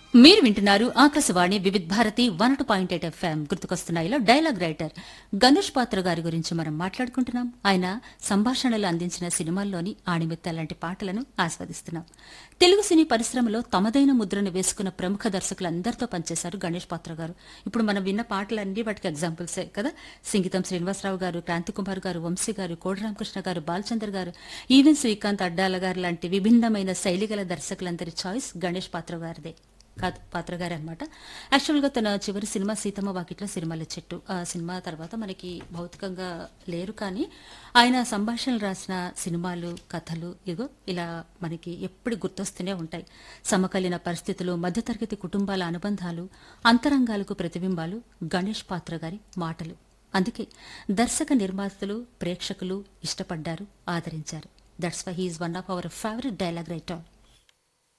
మీరు వింటున్నారు Akashvani Vividh Bharati one two point eight FM గుర్తుకొస్తున్నాయిలో డైలాగ్ రైటర్ గణేష్ పాత్ర గారి గురించి మనం మాట్లాడుకుంటున్నాం ఆయన సంభాషణలు అందించిన సినిమాల్లోని ఆణిమిత్త లాంటి పాటలను ఆస్వాదిస్తున్నాం తెలుగు సినీ పరిశ్రమలో తమదైన ముద్రను వేసుకున్న ప్రముఖ దర్శకులందరితో పనిచేశారు గణేష్ పాత్ర గారు ఇప్పుడు మనం విన్న పాటలన్నీ వాటికి ఎగ్జాంపుల్సే కదా సింగీతం శ్రీనివాసరావు గారు క్రాంతి కుమార్ గారు వంశీ గారు కోడి రామకృష్ణ గారు బాలచంద్ర గారు ఈవెన్ శ్రీకాంత్ అడ్డాల గారు లాంటి విభిన్నమైన శైలిగల దర్శకులందరి చాయిస్ గణేష్ పాత్ర గారిదే కాదు పాత్ర గారు అనమాట యాక్చువల్గా తన చివరి సినిమా సీతమ్మ వాకిట్లో సినిమాల చెట్టు ఆ సినిమా తర్వాత మనకి భౌతికంగా లేరు కానీ ఆయన సంభాషణలు రాసిన సినిమాలు కథలు ఇగో ఇలా మనకి ఎప్పుడు గుర్తొస్తూనే ఉంటాయి సమకాలీన పరిస్థితులు మధ్యతరగతి కుటుంబాల అనుబంధాలు అంతరంగాలకు ప్రతిబింబాలు గణేష్ పాత్ర గారి మాటలు అందుకే దర్శక నిర్మాతలు ప్రేక్షకులు ఇష్టపడ్డారు ఆదరించారు that's why he's one of our favourite dialogue writer